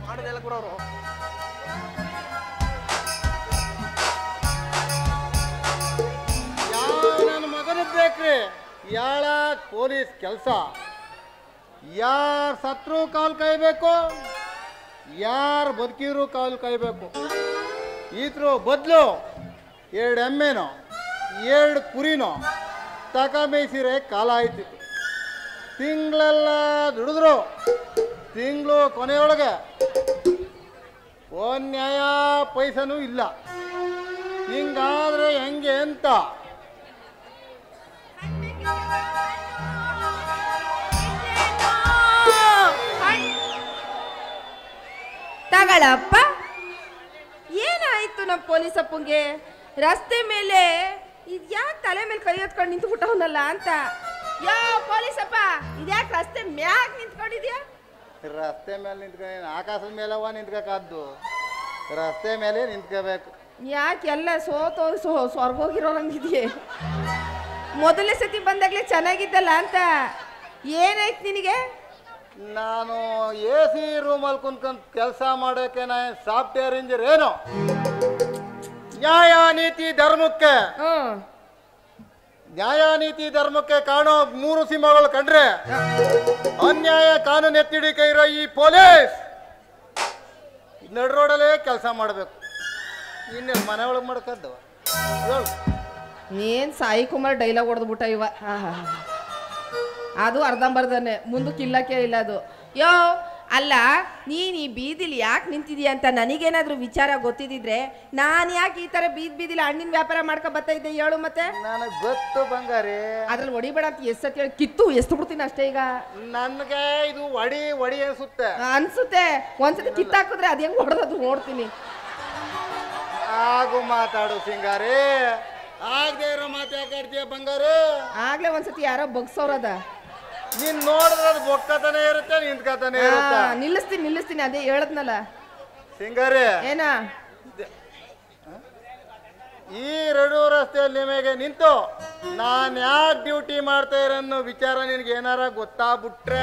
ಮಾಡೋದೆಲ್ಲ ಕೊಡೋರು ಯಾವ ನನ್ನ ಮಗನಿಗೆ ಬೇಕ್ರಿ ಯಾಳ ಪೊಲೀಸ್ ಕೆಲಸ ಯಾರು ಸತ್ರು ಕಾಲು ಕಾಯ್ಬೇಕು ಯಾರು ಬದುಕಿದ್ರು ಕಾಲು ಕಾಯ್ಬೇಕು ಈತರು ಬದಲು ಎರಡು ಎಮ್ಮೆನೋ ಎರಡು ಕುರಿನೋ ತಕ ಮೇಯ್ಸಿರೆ ಕಾಲ ಆಯ್ತಿತ್ತು ತಿಂಗಳೆಲ್ಲ ದುಡಿದ್ರು ತಿಂಗಳು ಕೊನೆಯೊಳಗೆ ಒಂದು ನ್ಯಾಯ ಪೈಸನೂ ಇಲ್ಲ ಹಿಂಗಾದ್ರೆ ಹೆಂಗೆ ಅಂತ ತಗಳಪ್ಪ ಏನಾಯ್ತು ನಮ್ಮ ಪೊಲೀಸ್ ಅಪ್ಪಂಗೆ ರಸ್ತೆ ಮೇಲೆ ಇದ್ಯಾಕೆ ತಲೆ ಮೇಲೆ ಕೈ ಹೊತ್ಕೊಂಡು ನಿಂತ್ಬಿಟ್ಟವನಲ್ಲ ಅಂತ ಯೋ ಪೊಲೀಸಪ್ಪ ಇದ್ಯಾಕೆ ರಸ್ತೆ ಮ್ಯಾಗ್ ನಿಂತ್ಕೊಂಡಿದ್ಯಾ ರಸ್ತೆ ಮೇಲೆ ನಿಂತ್ಕೊಂಡು ಆಕಾಶದ ಮೇಲವ ನಿಂತ್ಬೇಕಾದ್ದು ರಸ್ತೆ ಮೇಲೆ ನಿಂತ್ಕೋಬೇಕು ಯಾಕೆ ಎಲ್ಲ ಸೋತೋ ಸೋ ಸ್ವರ್ಗೋಗಿರೋರಂಗಿದೆಯೇ ಮೊದಲನೇ ಸತಿ ಬಂದಾಗಲೇ ಚೆನ್ನಾಗಿದ್ದಲ್ಲ ಅಂತ ಏನಾಯ್ತು ನಿನಗೆ ನಾನು ಎ ಸಿ ರೂಮಲ್ಲಿ ಕುಂತ್ಕೊಂಡು ಕೆಲಸ ಮಾಡೋಕೆ ನಾ ಸಾಫ್ಟ್ವೇರ್ ಇಂಜಿನಿಯರ್ ಏನು ನ್ಯಾಯ ನೀತಿ ಧರ್ಮಕ್ಕೆ ಹ್ಞೂ ನ್ಯಾಯ ನೀತಿ ಧರ್ಮಕ್ಕೆ ಕಾಣೋ ಮೂರು ಸಿಂಹಗಳು ಕಂಡ್ರೆ ಅನ್ಯಾಯ ಕಾನೂನು ಎತ್ತಿಡಿಕೆ ಇರೋ ಈ ಪೊಲೀಸ್ ನಡ್ ರೋಡಲ್ಲೇ ಕೆಲಸ ಮಾಡಬೇಕು ಇನ್ನೇನು ಮನೆ ಒಳಗೆ ಮಾಡ್ಕದ್ದವ ಹೇಳು ಏನ್ ಸಾಯಿ ಕುಮಾರ್ ಡೈಲಾಗ್ ಹೊಡೆದ್ಬಿಟ್ಟ ಇವ ಆಹಾ. ಅದು ಅರ್ಧಂಬರ್ಧನೆ ಮುಂದಕ್ಕೆ ಇಲ್ಲಕ್ಕೆ ಇಲ್ಲ ಅದು ಯೋ ಅಲ್ಲ ನೀನ್ ಈ ಬೀದಿಲಿ ಯಾಕೆ ನಿಂತಿದೀಯ ಅಂತ ನನಗೇನಾದ್ರೂ ವಿಚಾರ ಗೊತ್ತಿದ್ದಿದ್ರೆ ನಾನು ಯಾಕೆ ಈ ತರ ಬೀದ್ ಬೀದಿಲಿ ಹಣ್ಣಿನ ವ್ಯಾಪಾರ ಮಾಡ್ಕೊ ಬರ್ತಾ ಇದ್ದೆ ಹೇಳು ಮತ್ತೆ ನನಗೆ ಗೊತ್ತು ಬಂಗಾರಿ ಅದ್ರಲ್ಲಿ ಹೊಡಿಬೇಡ ಅಂತ ಎಷ್ಟು ಸತಿ ಹೇಳಿ ಕಿತ್ತು ಎಷ್ಟು ಬಿಡ್ತೀನಿ ಅಷ್ಟೇ ಈಗ ನನಗೆ ಇದು ಒಡಿ ಒಡಿ ಅನ್ಸುತ್ತೆ ಅನ್ಸುತ್ತೆ ಒಂದ್ಸತಿ ಕಿತ್ತಾಕಿದ್ರೆ ಅದ್ ಹೆಂಗ್ ಹೊಡೆದದು ನೋಡ್ತೀನಿ ಆಗು ಮಾತಾಡು ಸಿಂಗಾರಿ ಆಗದೆ ಇರೋ ಮಾತು ಯಾಕಾಡ್ತೀಯ ಬಂಗಾರಿ ಆಗ್ಲೇ ಒಂದ್ಸತಿ ಯಾರೋ ಬಗ್ಸೋರದ ನೀನ್ ನೋಡಿದ್ರೆ ಅದು ಬೊಕ್ಕತಾನೆ ಇರುತ್ತೆ ನಿಂತ್ಕತಾನೆ ಇರುತ್ತೆ ನಿಲ್ಲಿಸ್ತೀನಿ ನಿಲ್ಲಿಸ್ತೀನಿ ಅದೇ ಹೇಳದ್ನಲ್ಲ ಸಿಂಗಾರಿ ಏನಾ ಈ ರಡು ರಸ್ತೆಯಲ್ಲಿ ನಿಮಗೆ ನಿಂತು ನಾನು ಯಾಕೆ ಡ್ಯೂಟಿ ಮಾಡ್ತಾ ಇರೋನ್ನೋ ವಿಚಾರ ನಿನಗೆ ಏನಾರ ಗೊತ್ತಾಗ್ಬಿಟ್ರೆ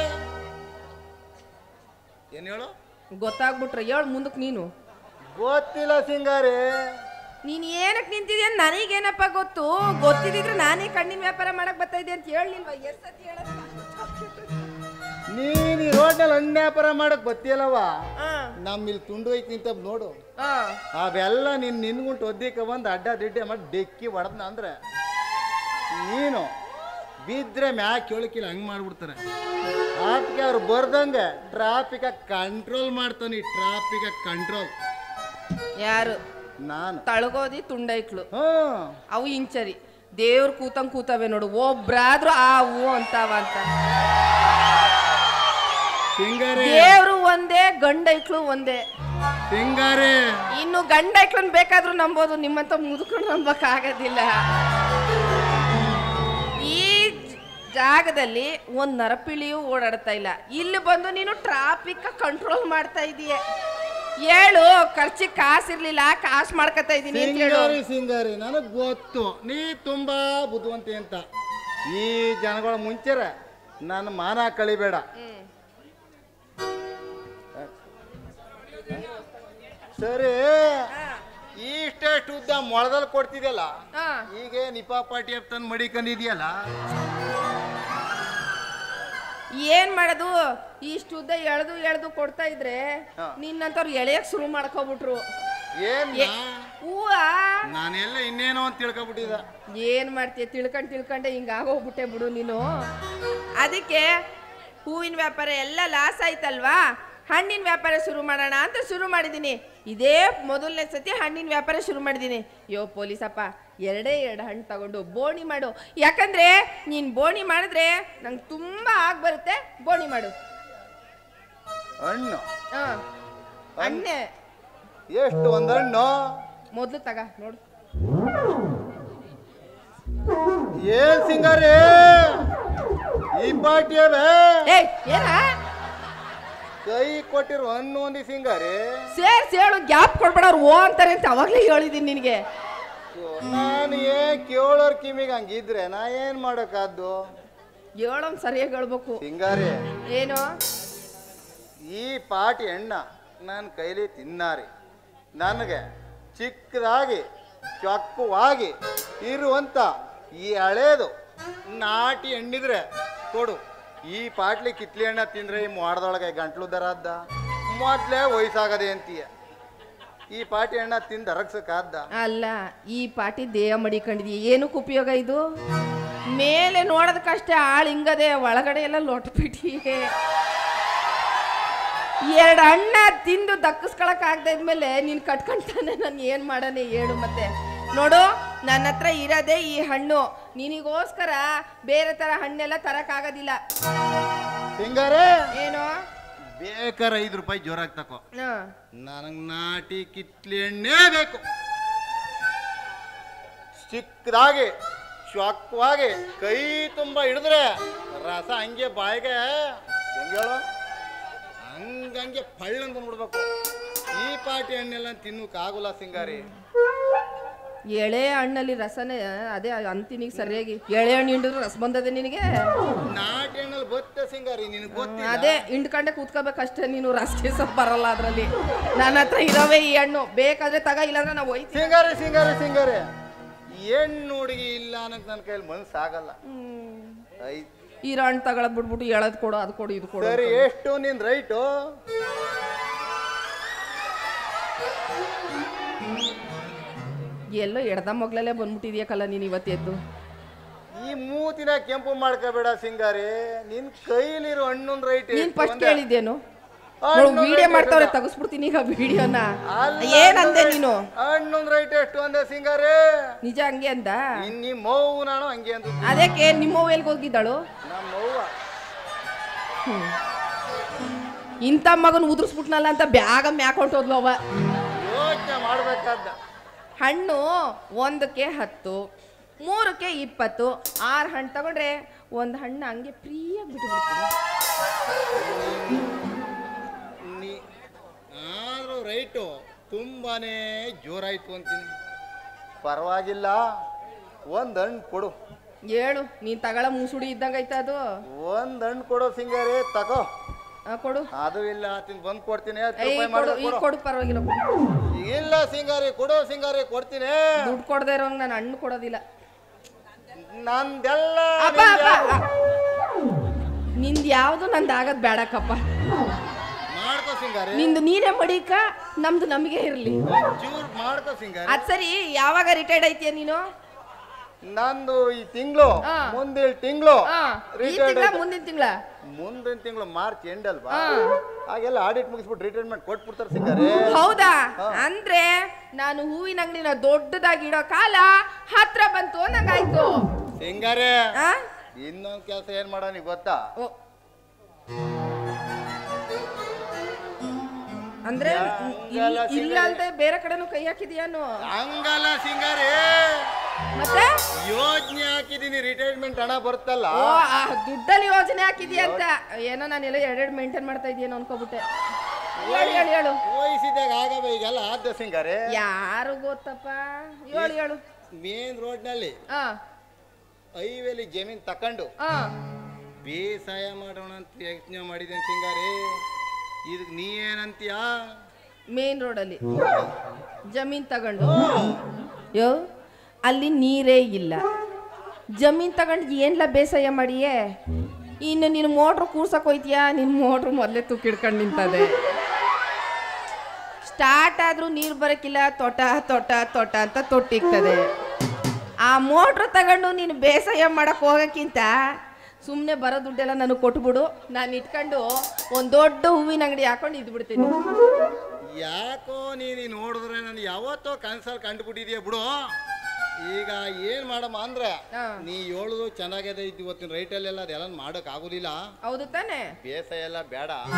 ಏನ್ ಹೇಳು ಗೊತ್ತಾಗ್ಬಿಟ್ರೆ ಹೇಳು ಮುಂದಕ್ಕೆ ನೀನು ಗೊತ್ತಿಲ್ಲ ಸಿಂಗಾರಿ ನೀನ್ ಏನಕ್ಕೆ ನಿಂತಿದ್ಯ ನನಗೇನಪ್ಪ ಗೊತ್ತು ಗೊತ್ತಿದ್ರೆ ನಾನೇ ಕಣ್ಣಿನ ವ್ಯಾಪಾರ ಮಾಡಕ್ ಬರ್ತಾ ಇದ್ದೆ ಅಂತ ಹೇಳಿಲ್ವಾ ಎಷ್ಟ್ ಸತಿ ಹೇಳೋದು? ನೀನ್ ಈ ರೋಡ್ನಲ್ಲಿ ಹಣ್ಣು ವ್ಯಾಪಾರ ಮಾಡಕ್ ಗೊತ್ತಿಲ್ಲವ ಆ, ನಮ್ಮ ಇಲ್ಲಿ ತುಂಡು ಐತಿ ನಿಂತ ನೋಡು ಆ. ಅವೆಲ್ಲ ನೀನು ನಿನ್ಗುಂಟು ಒದ್ದಿಕ್ಕೆ ಬಂದು ಅಡ್ಡ ದಿಡ್ಡೆ ಮಾಡಿ ಡೆಕ್ಕಿ ಹೊಡೆದ್ನ ಅಂದ್ರೆ ನೀನು ಬಿದ್ದರೆ ಮ್ಯಾಕ್ ಕೇಳಕ್ಕಿಲ್ಲ ಹಂಗೆ ಮಾಡ್ಬಿಡ್ತಾರೆ ಅದಕ್ಕೆ ಅವ್ರು ಬರ್ದಂಗೆ ಟ್ರಾಫಿಕ ಕಂಟ್ರೋಲ್ ಮಾಡ್ತಾನೆ ಟ್ರಾಫಿಕ ಕಂಟ್ರೋಲ್ ಯಾರು ನಾನು ತಳಗೋದಿ ತುಂಡೈಕ್ಳು ಹ್ಞೂ ಅವು ಇಂಚರಿ ದೇವ್ರು ಕೂತಂಗ್ ಕೂತವೆ ನೋಡು ಒಬ್ರಾದ್ರೂ ಆ ಹೂ ಅಂತಾವ ಅಂತ ಸಿಂಗಾರಿ ದೇವ್ರು ಒಂದೇ ಗಂಡೈಕ್ಳು ಒಂದೇ ಸಿಂಗಾರಿ ಇನ್ನು ಗಂಡೈಕ್ಳನ್ ಬೇಕಾದ್ರೂ ನಂಬೋದು ನಿಮ್ಮಂತ ಮುದುಕೊಂಡು ನಂಬಕ್ ಆಗೋದಿಲ್ಲ ಈ ಜಾಗದಲ್ಲಿ ಒಂದ್ ನರಪಿಳಿಯೂ ಓಡಾಡ್ತಾ ಇಲ್ಲ ಇಲ್ಲಿ ಬಂದು ನೀನು ಟ್ರಾಫಿಕ್ ಕಂಟ್ರೋಲ್ ಮಾಡ್ತಾ ಇದೀಯ ಹೇಳು ಖರ್ಚಿಗೆ ಕಾಸಿರ್ಲಿಲ್ಲ ಕಾಸು ಮಾಡ್ಕೊತಾ ಇದೀನಿ ಅಂತ ಹೇಳು ಸಿಂಗಾರಿ ಸಿಂಗಾರಿ ನನಗೆ ಗೊತ್ತು ನೀ ತುಂಬಾ ಬುದ್ಧಿವಂತಿ ಅಂತ ಈ ಜನಗಳ ಮುಂಚೆರ ನನ್ನ ಮಾನ ಕಳಿಬೇಡ ಸರಿ ಇಷ್ಟೆಷ್ಟು ಉದ್ದ ಮೊಳದಲ್ಲಿ ಕೊಡ್ತಿದ್ಯಲ್ಲ ಹಾ. ಈಗ ನಿಪಾ ಪಾಟಿ ತಂದು ಮಡಿಕೊಂಡಿದ್ಯಲ್ಲ ಏನ್ ಮಾಡೋದು ಇಷ್ಟು ಉದ್ದ ಎಳ್ದು ಎಳ್ದು ಕೊಡ್ತಾ ಇದ್ರೆ ಹಾ. ನಿನ್ನಂತವ್ರು ಎಳೆಯಕ್ ಶುರು ಮಾಡ್ಕೊಬಿಟ್ರು ಏನ್ ಹೂವ ನಾನೆಲ್ಲ ಇನ್ನೇನೋ ಅಂತ ತಿಳ್ಕೊಬಿಟ್ಟಿದ ಏನ್ ಮಾಡ್ತೀಯ ತಿಳ್ಕೊಂಡ್ ತಿಳ್ಕೊಂಡೆ ಹಿಂಗ ಆಗೋಗ್ಬಿಟ್ಟೆ ಬಿಡು ನೀನು ಅದಕ್ಕೆ ಹೂವಿನ ವ್ಯಾಪಾರ ಎಲ್ಲ ಲಾಸ್ ಆಯ್ತಲ್ವಾ ಹಣ್ಣಿನ ವ್ಯಾಪಾರ ಶುರು ಮಾಡೋಣ ಅಂತ ಶುರು ಮಾಡಿದ್ದೀನಿ ಇದೇ ಮೊದಲನೇ ಸತಿ ಹಣ್ಣಿನ ವ್ಯಾಪಾರ ಶುರು ಮಾಡಿದ್ದೀನಿ ಯೋ ಪೊಲೀಸಪ್ಪ ಎರಡೇ ಎರಡು ಹಣ್ಣು ತಗೊಂಡು ಬೋಣಿ ಮಾಡು ಯಾಕಂದ್ರೆ ನೀನ್ ಬೋಣಿ ಮಾಡಿದ್ರೆ ನಂಗೆ ತುಂಬಾ ಆಗ್ ಬರುತ್ತೆ ಬೋಣಿ ಮಾಡು ಹಣ್ಣು ಹಾ ಹಣ್ಣೆ ಎಷ್ಟು ಒಂದ್ ಹಣ್ಣು ಮೊದ್ಲು ತಗ ನೋಡು ಏನ್ ಸಿಂಗಾರಿ ಈ ಪಾಟಿಯವೇ ಏಯ್ ಏನ ಕೈ ಕೊಟ್ಟಿರೋ ಹಣ್ಣು ಒಂದಿ ಸಿಂಗಾರಿ ಸೇರ್ಸಿ ಹೇಳು ಗ್ಯಾಪ್ ಕೊಡ್ಬೇಡ ಅವ್ರು ಓ ಅಂತಾರೆ ಅಂತ ಅವಾಗಲೇ ಹೇಳಿದ್ದೀನಿ ನಿನಗೆ ನಾನು ಏನ್ ಕೇಳೋರ್ ಕಿವಿಗೆ ಹಂಗಿದ್ರೆ ನಾ ಏನ್ ಮಾಡಕ್ಕಾದ್ದು ಹೇಳೋನ್ ಸರಿಯಾಗಿ ಹೇಳ್ಬೇಕು ಸಿಂಗಾರಿ ಏನು ಈ ಪಾಟಿ ಎಣ್ಣ ನನ್ನ ಕೈಲಿ ತಿನ್ನಾರಿ ನನಗೆ ಚಿಕ್ಕದಾಗಿ ಚೊಕ್ಕವಾಗಿ ಇರುವಂಥ ಈ ಹಳೇದು ನಾಟಿ ಎಣ್ಣಿದ್ರೆ ಕೊಡು ಈ ಪಾಟ್ಲಿ ಕಿತ್ಲಿ ಎಣ್ಣ ತಿಂದ್ರೆ ಈ ಮಾಡ್ದೊಳಗೆ ಗಂಟ್ಲು ದರ ಅದ್ದ ಮೊದ್ಲೇ ವಯಸ್ಸಾಗದೆ ಅಂತೀಯ ಈ ಪಾಟಿ ಎಣ್ಣ ತಿಂದು ಅರಗ್ಸಕ್ಕಾದ್ದ ಅಲ್ಲ ಈ ಪಾಟಿ ದೇಹ ಮಡಿಕೊಂಡಿದ್ಯ ಏನಕ್ಕೆ ಉಪಯೋಗ ಇದು ಮೇಲೆ ನೋಡೋದಕ್ಕಷ್ಟೇ ಆಳು ಹಿಂಗದೆ ಒಳಗಡೆ ಎಲ್ಲ ಲೊಟ್ಬಿಟ್ಟಿ ಎರಡು ಅಣ್ಣ ತಿಂದು ದಕ್ಕಿಸ್ಕೊಳಕ್ ಆಗದೆ ಇದ್ಮೇಲೆ ನೀನ್ ಕಟ್ಕೊಂತಾನೆ ನಾನು ಏನ್ ಮಾಡನೆ ಹೇಳು ಮತ್ತೆ ನೋಡು ನನ್ನ ಹತ್ರ ಇರೋದೇ ಈ ಹಣ್ಣು ನಿನಗೋಸ್ಕರ ಬೇರೆ ತರ ಹಣ್ಣೆಲ್ಲ ತರಕ್ಕಾಗೋದಿಲ್ಲ ಸಿಂಗಾರೇ ಏನು ಬೇಕಾರೆ ಐದು ರೂಪಾಯಿ ಜೋರಾಗಿ ತಕೋ ಹಾ. ನನಗೆ ನಾಟಿ ಕಿತ್ಲಿ ಎಣ್ಣೆ ಬೇಕು ಚಿಕ್ಕದಾಗಿ ಶ್ವಾಕ್ವಾಗಿ ಕೈ ತುಂಬ ಹಿಡಿದ್ರೆ ರಸ ಹಂಗೆ ಬಾಯಿಗೆ ಹೆಂಗೆ ಹೇಳು ಹಂಗಂಗೆ ಪಳ್ಳನ್ ಬಂದ್ಬಿಡ್ಬೇಕು ಈ ಪಾಟಿ ಹಣ್ಣೆಲ್ಲ ತಿನ್ನೋಕ್ಕಾಗಲ್ಲ ಸಿಂಗಾರಿ ಎಳೆ ಹಣ್ಣಲ್ಲಿ ರಸನೇ ಅದೇ ಅಂತಿನಿಗೆ ಸರಿಯಾಗಿ ಎಳೆ ಹಣ್ಣು ಹಿಂಡಿದ್ರು ರಸ ಬಂದದೆ ನಿನಗೆ ನಾಟಿ ಹಣ್ಣಲ್ಲಿ ಬತ್ತೆ ಸಿಂಗಾರಿ ನಿನಗೆ ಗೊತ್ತಿಲ್ಲ ಅದೇ ಹಿಂಡ್ಕಂಡೆ ಕೂತ್ಕೋಬೇಕಷ್ಟೇ ನೀನು ರಸ್ತೆ ಸೊಪ್ಪು ಬರಲ್ಲ ಅದರಲ್ಲಿ ನನ್ನ ಹತ್ರ ಇರೋವೇ ಈ ಹಣ್ಣು ಬೇಕಾದ್ರೆ ತಗ ಇಲ್ಲಾಂದ್ರೆ ನಾವು ಹೋಯ್ತೀವಿ ಸಿಂಗಾರಿ ಸಿಂಗಾರಿ ಸಿಂಗಾರಿ ಹೆಣ್ಣು ಹುಡುಗಿ ಇಲ್ಲ ಅನ್ನಕ್ ನನ್ನ ಕೈಲಿ ಮನಸ್ಸಾಗಲ್ಲ ಐ ಈ ಹಣ್ಣು ತಗೊಳದ್ ಬಿಟ್ಬಿಟ್ಟು ಎಳದ್ ಕೊಡು ಅದು ಕೊಡು ಇದು ಕೊಡು ಸರಿ ಎಷ್ಟು ನಿನ್ ರೈಟು ಎಲ್ಲೋ ಎಡ್ದ ಮಗ್ಲಲ್ಲೇ ಬಂದ್ಬಿಟ್ಟಿದ್ಯಾಕಲ್ಲ ನೀನು ಇವತ್ತೆದ್ದು ಈ ಮೂತಿನ ಕೆಂಪು ಮಾಡ್ಕೋಬೇಡ ಸಿಂಗಾರಿ ನಿನ್ ಕೈಲಿರೋ ಹಣ್ಣೊಂದ್ ರೈಟ್ ನೀನ್ ಫಸ್ಟ್ ಕೇಳಿದ್ದೇನು ಹಣ್ಣು ವಿಡಿಯೋ rate ಮಾಡ್ತಾವ್ರೆ ಎಷ್ಟು? ತೆಗಿಸ್ಬಿಡ್ತೀನಿ ಈಗ ವಿಡಿಯೋನ ಅಲ್ಲ, ಏನಂದೆ ಹಣ್ಣೊಂದ್ ನೀನು ಹಣ್ಣೊಂದ್ ರೈಟ್ ಎಷ್ಟು ಅಂದೆ ಸಿಂಗಾರಿ ನಿಜ ಹಂಗೆ ಅಂದ ಇನ್ ನಿಮ್ ಮೌ ನಾನು ಹಂಗೆ ಅಂತ ಅದಕ್ಕೆ ನಿಮ್ಮ ಎಲ್ಗೆ ಹೋಗಿದ್ದಾಳು ನಮ್ಮ ಮೌವ ಇಂಥ ಮಗನ್ ಉದುರಿಸ್ಬಿಟ್ನಲ್ಲ ಅಂತ ಬ್ಯಾಗ ಮ್ಯಾಕೊಂಟೋದ್ಲು ಅವ ಯೋಚನೆ ಮಾಡ್ಬೇಕಾದ ಹಣ್ಣು ಒಂದಕ್ಕೆ ಹತ್ತು ಮೂರಕ್ಕೆ ಇಪ್ಪತ್ತು ಆರು ಹಣ್ಣು ತಗೊಂಡ್ರೆ ಒಂದು ಹಣ್ಣು ಹಂಗೆ ಫ್ರೀಯಾಗಿ ಬಿಟ್ಟು ನೀ ಆದ್ರೂ ರೈಟು ತುಂಬಾನೇ ಜೋರಾಯ್ತು ಅಂತೀನಿ ಪರವಾಗಿಲ್ಲ ಒಂದ್ ಹಣ್ಣು ಕೊಡು ಹೇಳು ನೀನ್ ತಗೊಳ ಮುಸುಡಿ ಇದ್ದಂಗ ಐತ ಅದು ಒಂದ್ ಹಣ್ಣು ಕೊಡು ಸಿಂಗಾರಿ ತಗೋ ಆ, ಕೊಡು ಅದು ಇಲ್ಲ ತಿನ್ ಬಂದ್ ಕೊಡ್ತೀನಿ ಹತ್ತು ಏ, ರೂಪಾಯಿ ಕೊಡು ಮಾಡಿ ಈಗ ಕೊಡು ಪರವಾಗಿಲ್ಲ ಕೊಡು. ಇಲ್ಲ ಸಿಂಗಾರಿ ಕೊಡು ಸಿಂಗಾರಿ ಕೊಡ್ತೀನಿ ದುಡ್ಡು ಕೊಡದೆ ಇರೋಂಗ್ ನಾನು ಹಣ್ಣು ಕೊಡೋದಿಲ್ಲ ನಂದೆಲ್ಲ ಅಪ್ಪ ಅಪ್ಪ ಆ. ನಿಂದ್ ಯಾವ್ದು ನಂದು ಆಗದ್ ಬೇಡಕ್ಕಪ್ಪ ಮಾಡ್ಕೋ ಸಿಂಗಾರಿ ನಿಂದು ನೀನೇ ಮಡಿಕ ನಮ್ದು ನಮಗೆ ಇರ್ಲಿ ಚೂರ್ ಮಾಡ್ಕೋ ಸಿಂಗಾರಿ ಅದ್ ಸರಿ ಯಾವಾಗ ರಿಟೈರ್ಡ್ ಐತಿಯ ನೀನು ನಂದು ಈ ತಿಂಗಳು ಹಾ. ಮುಂದಿನ ತಿಂಗಳು ಆ, ಈ ರಿಟೈರ್ಡ್ ತಿಂಗಳ ಮುಂದಿನ ತಿಂಗಳ ಮುಂದಿನ ತಿಂಗಳು ಮಾರ್ಚ್ ಎಂಡ್ ಅಲ್ವಾ ಹಾ. ಹಾಗೆಲ್ಲ ಆಡಿಟ್ ಮುಗಿಸ್ಬಿಟ್ಟು ರಿಟೈರ್ಮೆಂಟ್ ಕೊಟ್ಬಿಡ್ತಾರೆ ಸಿಂಗಾರಿ ಹೌದಾ ಅಂದ್ರೆ ನಾನು ಹೂವಿನ ಅಂಗಡಿನ ದೊಡ್ಡದಾಗಿ ಇಡೋ ಕಾಲ ಹತ್ರ ಬಂತು ನಂಗಾಯ್ತು ಸಿಂಗಾರಿ ಆ? ಇನ್ನೊಂದ್ ಕೆಲಸ ಏನ್ ಮಾಡೋ ನೀ ಗೊತ್ತಾ ಓ. ಅಂದ್ರೆ ಹಂಗಲ್ಲ ಇಲ್- ಇಲ್ಲ ಅಲ್ದೆ ಬೇರೆ ಕಡೆನೂ ಕೈ ಹಾಕಿದ್ಯಾನು ಹಂಗಲ್ಲ ಸಿಂಗಾರಿ ಮತ್ತೆ ಯೋಜನೆ ಹಾಕಿದೀನಿ ರಿಟೈರ್ಮೆಂಟ್ ಹಣ ಬರುತ್ತಲ್ಲ ಓ ಆ ದುಡ್ಡಲ್ಲಿ ಯೋಜನೆ ಹಾಕಿದ್ಯಾ ಅಂತ ಏನೋ ನಾನೆಲ್ಲ ಎರಡೆರಡು ಮೇಂಟೈನ್ ಮಾಡ್ತಾ ಇದೀಯೇನೋ ಅನ್ಕೋಬಿಟ್ಟೆ ಹೇಳು ಹೇಳು ಹೇಳು ವಯಸ್ಸಿದ್ದಾಗ ಆಗವೆ ಈಗೆಲ್ಲ ಆದ ಸಿಂಗಾರಿ ಯಾರು ಗೊತ್ತಪ್ಪ ಹೇಳು ಹೇಳು ಮೇನ್ ರೋಡ್ನಲ್ಲಿ ಆ ಹೈವೇಲಿ ಜಮೀನ್ ತಕೊಂಡು ಆ ಬೇಸಾಯ ಮಾಡೋಣ ಅಂತ ಯೋಚನೆ ಮಾಡಿದ್ದೇನೆ ಸಿಂಗಾರಿ ಇದಕ್ ನೀ ಏನಂತೀಯಾ ಮೇನ್ ರೋಡಲ್ಲಿ ಜಮೀನ್ ತಗೊಂಡು ಯೋ ಅಲ್ಲಿ ನೀರೇ ಇಲ್ಲ ಜಮೀನ್ ತಗೊಂಡು ಏನ್ಲ ಬೇಸಾಯ ಮಾಡಿಯೇ ಇನ್ನು ನೀನು ಮೋಟ್ರ್ ಕೂರ್ಸಕ್ ಹೋಯ್ತೀಯಾ ನಿನ್ನ ಮೋಟ್ರ್ ಮೊದಲೇ ತುಕ್ಕಿಡ್ಕೊಂಡು ನಿಂತದೆ ಸ್ಟಾರ್ಟ್ ಆದ್ರೂ ನೀರು ಬರಕ್ಕಿಲ್ಲ ತೋಟ ತೋಟ ತೋಟ ಅಂತ ತೊಟ್ಟಿಗ್ತದೆ ಆ ಮೋಟ್ರ್ ತಗೊಂಡು ನೀನು ಬೇಸಾಯ ಮಾಡಕ್ ಹೋಗಕ್ಕಿಂತ ಸುಮ್ಮನೆ ಬರೋ ದುಡ್ಡೆಲ್ಲ ನನಗೆ ಕೊಟ್ಬಿಡು ನಾನು ಇಟ್ಕೊಂಡು ಒಂದು ದೊಡ್ಡ ಹೂವಿನ ಅಂಗಡಿ ಹಾಕೊಂಡು ಇದ್ಬಿಡ್ತೀನಿ ಯಾಕೋ ನೀನು ನೋಡಿದ್ರೆ ನಾನು ಯಾವತ್ತೋ ಕನ್ಸಲ್ಲಿ ಕಂಡುಬಿಟ್ಟಿದ್ಯಾ ಬಿಡು ಈಗ ಏನ್ ಮಾಡಮ್ಮ ಅಂದ್ರೆ ಹಾ. ನೀ ಹೇಳುದು ಚೆನ್ನಾಗಿದೆ ಇದ್ದು ಇವತ್ತಿನ ರೈಟಲ್ಲೆಲ್ಲ ಅದೆಲ್ಲ ಮಾಡಕ್ ಆಗುದಿಲ್ಲ ಹೌದು ತಾನೇ ಬೇಸಾಯ ಎಲ್ಲ ಬೇಡ ಹಾ.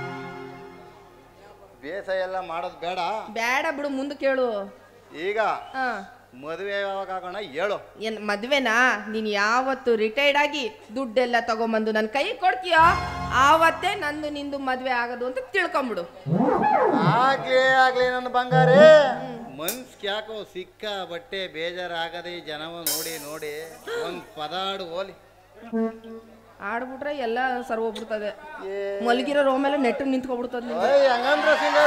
ಬೇಸಾಯ ಎಲ್ಲ ಮಾಡೋದು ಬೇಡ ಬೇಡ ಬಿಡು ಮುಂದೆ ಕೇಳು ಈಗ ಹಾ ಮದುವೆ ಯಾವಾಗ ಆಗೋಣ ಹೇಳು ಏನ್ ಮದ್ವೆನಾ ನೀನ್ ಯಾವತ್ತು ರಿಟೈರ್ಡ್ ಆಗಿ ದುಡ್ಡೆಲ್ಲ ತಗೊಂಬಂದು ನನ್ನ ಕೈ ಕೊಡ್ತೀಯೋ ಆವತ್ತೇ ನಂದು ನಿಂದು ಮದ್ವೆ ಆಗೋದು ಅಂತ ತಿಳ್ಕೊಂಬಿಡು ಆಗ್ಲೇ ಆಗ್ಲಿ ನನ್ನ ಬಂಗಾರಿ ಮನ್ಸ್ಗೆ ಯಾಕೋ ಸಿಕ್ಕ ಬಟ್ಟೆ ಬೇಜಾರಾಗದೆ ಈ ಜನವ ನೋಡಿ ನೋಡಿ ಒಂದ್ ಪದಾಡು ಹೋಲಿ ಆಡ್ಬಿಟ್ರೆ ಎಲ್ಲ ಸರ್ವೋಗ್ಬಿಡ್ತದೆ ಮಲಗಿರೋ ರೋ ಮೇಲೆ ನೆಟ್ಟು ನಿಂತ್ಕೊಬಿಡ್ತದೆ ಓಯ್ ಹಂಗಂದ್ರ ಸಿಂಗ